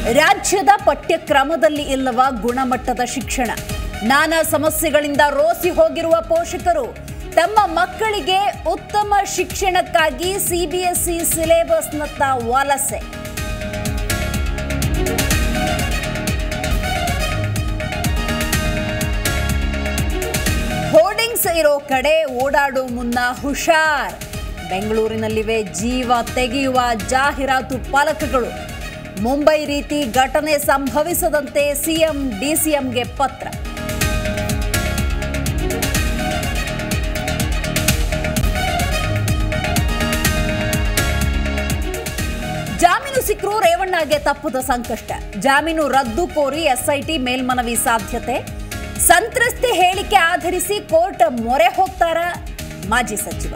ರಾಜ್ಯದ ಪಠ್ಯಕ್ರಮದಲ್ಲಿ ಇಲ್ಲವ ಗುಣಮಟ್ಟದ ಶಿಕ್ಷಣ ನಾನಾ ಸಮಸ್ಯೆಗಳಿಂದ ರೋಸಿ ಹೋಗಿರುವ ಪೋಷಕರು ತಮ್ಮ ಮಕ್ಕಳಿಗೆ ಉತ್ತಮ ಶಿಕ್ಷಣಕ್ಕಾಗಿ ಸಿಬಿಎಸ್ಇ ಸಿಲೆಬಸ್ನತ್ತ ವಲಸೆ ಹೋರ್ಡಿಂಗ್ಸ್ ಇರೋ ಕಡೆ ಓಡಾಡೋ ಮುನ್ನ ಹುಷಾರ್ ಬೆಂಗಳೂರಿನಲ್ಲಿವೆ ಜೀವ ತೆಗೆಯುವ ಜಾಹೀರಾತು ಫಲಕಗಳು ಮುಂಬೈ ರೀತಿ ಘಟನೆ ಸಂಭವಿಸದಂತೆ ಸಿಎಂ ಡಿಸಿಎಂಗೆ ಪತ್ರ ಜಾಮೀನು ಸಿಕ್ಕರೂ ರೇವಣ್ಣಗೆ ತಪ್ಪದ ಸಂಕಷ್ಟ ಜಾಮೀನು ರದ್ದು ಕೋರಿ ಎಸ್ಐಟಿ ಮೇಲ್ಮನವಿ ಸಾಧ್ಯತೆ ಸಂತ್ರಸ್ತೆ ಹೇಳಿಕೆ ಆಧರಿಸಿ ಕೋರ್ಟ್ ಮೊರೆ ಹೋಗ್ತಾರ ಮಾಜಿ ಸಚಿವ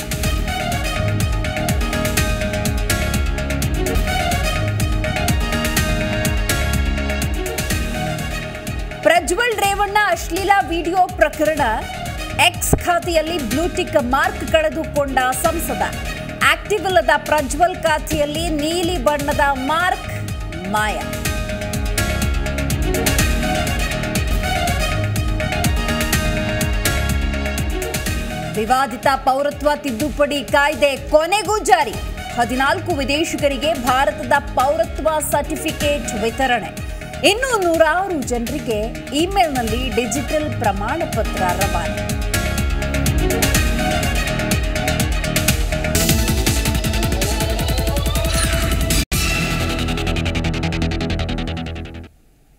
ಪ್ರಜ್ವಲ್ ರೇವಣ್ಣ ಅಶ್ಲೀಲ ವಿಡಿಯೋ ಪ್ರಕರಣ ಎಕ್ಸ್ ಖಾತೆಯಲ್ಲಿ ಬ್ಲೂಟಿಕ್ ಮಾರ್ಕ್ ಕಳೆದುಕೊಂಡ ಸಂಸದ ಆಕ್ಟಿವ್ ಇಲ್ಲದ ಪ್ರಜ್ವಲ್ ಖಾತೆಯಲ್ಲಿ ನೀಲಿ ಬಣ್ಣದ ಮಾರ್ಕ್ ಮಾಯ ವಿವಾದಿತ ಪೌರತ್ವ ತಿದ್ದುಪಡಿ ಕಾಯ್ದೆ ಕೊನೆಗೂ ಜಾರಿ ಹದಿನಾಲ್ಕು ವಿದೇಶಿಗರಿಗೆ ಭಾರತದ ಪೌರತ್ವ ಸರ್ಟಿಫಿಕೇಟ್ ವಿತರಣೆ ಇನ್ನು ನೂರಾರು ಜನರಿಗೆ ಇಮೇಲ್ನಲ್ಲಿ ಡಿಜಿಟಲ್ ಪ್ರಮಾಣ ಪತ್ರ ರವಾನೆ